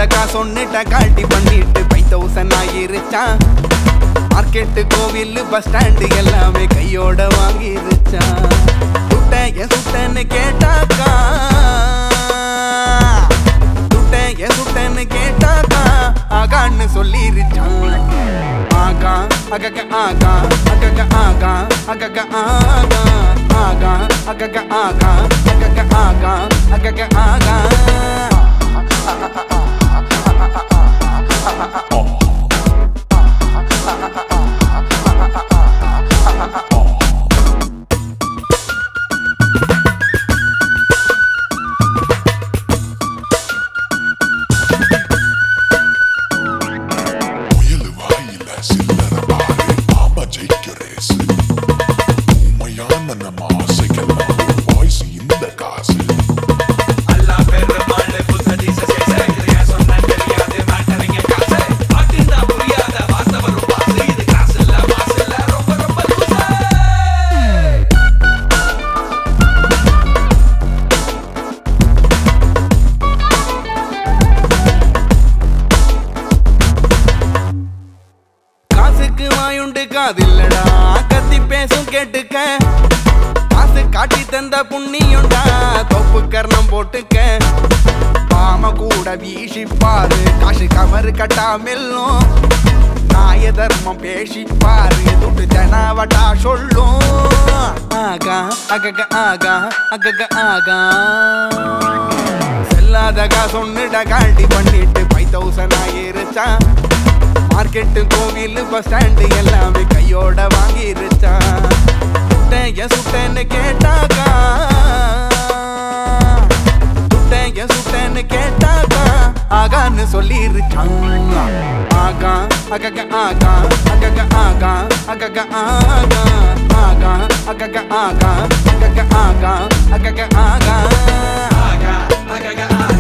காசொன்னுட்ட காட்டி பண்ணிட்டு five thousand ஆகிருச்சான் மார்க்கெட்டு கோவில் பஸ் ஸ்டாண்டு எல்லாமே கையோட வாங்கிருச்சான் சுட்ட என் சுட்டன்னு கேட்டாக்கா சுட்ட என் சுட்டன்னு கேட்டாக்கா ஆகான்னு சொல்லிருச்சான் ஆகா அகக ஆகா அகக ஆகா அகக ஆகா ஆகா அகக ஆகா அகக ஆகா அகக ஆகா முயலு வாயில சில்லற பாரு பாம்பா ஜெயிக்க ரேசு உண்மையான நம்ம ஆசைக்கெல்லாம் ஒரு வாய்ஸ் இந்த காசு அல்லா பெருமாள் புத்ததீச சேச இது ஏன் சொன்ன தெரியாது மாட்டவங்க காசு பாட்டிந்தா புரியாத வார்த்தை வரும் பாசு இது காசு இல்ல மாசு இல்ல ரொம்ப ரொம்ப லூசு காசுக்கு வாயுண்டு காதில்லடா கத்தி பேசும் கேட்டுக்க காசு காட்டி தந்த புண்ணியுண்டா தொப்பு கர்ணம் போட்டுக்க பாம கூட வீசி பாரு காசு கமரு கட்டாமெல்லும் நாய தர்மம் பேசி பாரு துட்டு ஜனாவட்டா சொல்லும் ஆகா அகக ஆகா அகக ஆகா செல்லாத காசொன்னுட காட்டி பண்ணிட்டு ஃபைவ் தௌசண்ட் ஆகிருச்சான் மார்க்கெட்டு கோவில் பஸ் ஸ்டாண்டு எல்லாமே கையோட வாங்கிருச்சான் சுட்டைய சுட்டன்னு கேட்டாக்கா சுட்டைய சுட்டன்னு கேட்டாக்கா ஆகான்னு சொல்லிருச்சான் ஆகா அகக ஆகா அகக ஆகா அகக ஆகா ஆகா அகக ஆகா அகக ஆகா அகக ஆகா ஆகா அகக ஆகா